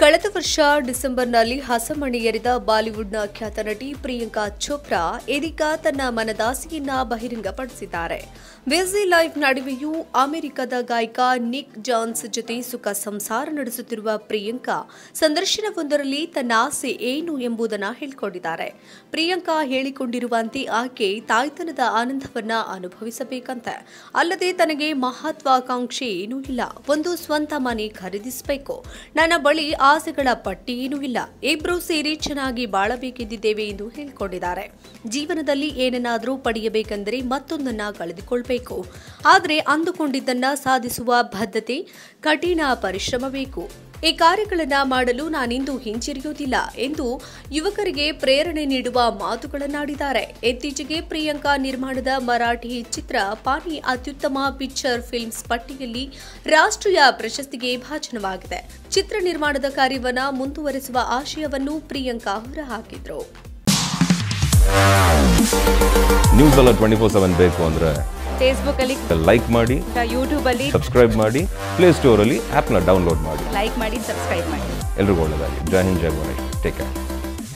ಕಳೆದ ವರ್ಷ ಡಿಸೆಂಬರ್ನಲ್ಲಿ ಹಸಮಣೆ ಎರೆದ ಬಾಲಿವುಡ್ನ ಖ್ಯಾತ ನಟಿ ಪ್ರಿಯಾಂಕಾ ಚೋಪ್ರಾ ಇದೀಗ ತನ್ನ ಮನದಾಸೆಯನ್ನ ಬಹಿರಂಗಪಡಿಸಿದ್ದಾರೆ ಬ್ಯುಸಿ ಲೈಫ್ ನಡುವೆಯೂ ಅಮೆರಿಕದ ಗಾಯಕ ನಿಕ್ ಜಾನ್ಸ್ ಜೊತೆ ಸುಖ ಸಂಸಾರ ನಡೆಸುತ್ತಿರುವ ಪ್ರಿಯಾಂಕಾ ಸಂದರ್ಶನವೊಂದರಲ್ಲಿ ತನ್ನ ಆಸೆ ಏನು ಎಂಬುದನ್ನು ಹೇಳಿಕೊಂಡಿದ್ದಾರೆ ಪ್ರಿಯಾಂಕಾ ಹೇಳಿಕೊಂಡಿರುವಂತೆ ಆಕೆ ತಾಯ್ತನದ ಆನಂದವನ್ನ ಅನುಭವಿಸಬೇಕಂತೆ ಅಲ್ಲದೆ ತನಗೆ ಮಹತ್ವಾಕಾಂಕ್ಷೆ ಏನೂ ಇಲ್ಲ ಒಂದು ಸ್ವಂತ ಮನೆ ಖರೀದಿಸಬೇಕು ನನ್ನ ಬಳಿ ಆಸೆಗಳ ಪಟ್ಟಿ ಏನೂ ಇಲ್ಲ ಇಬ್ರು ಸೇರಿ ಚೆನ್ನಾಗಿ ಬಾಳಬೇಕೆಂದಿದ್ದೇವೆ ಎಂದು ಹೇಳಿಕೊಂಡಿದ್ದಾರೆ ಜೀವನದಲ್ಲಿ ಏನನ್ನಾದರೂ ಪಡೆಯಬೇಕೆಂದರೆ ಮತ್ತೊಂದನ್ನ ಕಳೆದುಕೊಳ್ಬೇಕು ಆದರೆ ಅಂದುಕೊಂಡಿದ್ದನ್ನ ಸಾಧಿಸುವ ಬದ್ಧತೆ ಕಠಿಣ ಪರಿಶ್ರಮ ಬೇಕು ಈ ಕಾರ್ಯಗಳನ್ನ ಮಾಡಲು ನಾನಿಂದು ಹಿಂಜರಿಯುವುದಿಲ್ಲ ಎಂದು ಯುವಕರಿಗೆ ಪ್ರೇರಣೆ ನೀಡುವ ಮಾತುಗಳನ್ನಾಡಿದ್ದಾರೆ ಇತ್ತೀಚೆಗೆ ಪ್ರಿಯಾಂಕಾ ನಿರ್ಮಾಣದ ಮರಾಠಿ ಚಿತ್ರ ಪಾನಿ ಅತ್ಯುತ್ತಮ ಪಿಕ್ಚರ್ ಫಿಲ್ಮ್ಸ್ ಪಟ್ಟಿಯಲ್ಲಿ ರಾಷ್ಟ್ರೀಯ ಪ್ರಶಸ್ತಿಗೆ ಭಾಜನವಾಗಿದೆ ಚಿತ್ರ ನಿರ್ಮಾಣದ ಕಾರ್ಯವನ್ನ ಮುಂದುವರೆಸುವ ಆಶಯವನ್ನು ಪ್ರಿಯಾಂಕಾ ಹೊರಹಾಕಿದ್ರು ನ್ಯೂಸ್ ಎಲ್ಲ ಟ್ವೆಂಟಿ ಫೋರ್ ಸೆವೆನ್ ಬೇಕು ಅಂದರೆ ಫೇಸ್ಬುಕ್ ಅಲ್ಲಿ ಲೈಕ್ ಮಾಡಿ ಯೂಟ್ಯೂಬ್ ಅಲ್ಲಿ ಸಬ್ಸ್ಕ್ರೈಬ್ ಮಾಡಿ ಪ್ಲೇಸ್ಟೋರಲ್ಲಿ ಆ್ಯಪ್ನ ಡೌನ್ಲೋಡ್ ಮಾಡಿ ಲೈಕ್ ಮಾಡಿ ಸಬ್ಸ್ಕ್ರೈಬ್ ಮಾಡಿ ಎಲ್ರಿಗೂ ಒಳ್ಳೆಯದಾಗಿ ಜೈ ಹಿಂದ್ ಜೈ ಗಣೇಶ್ ಟೇಕ್ ಕೇರ್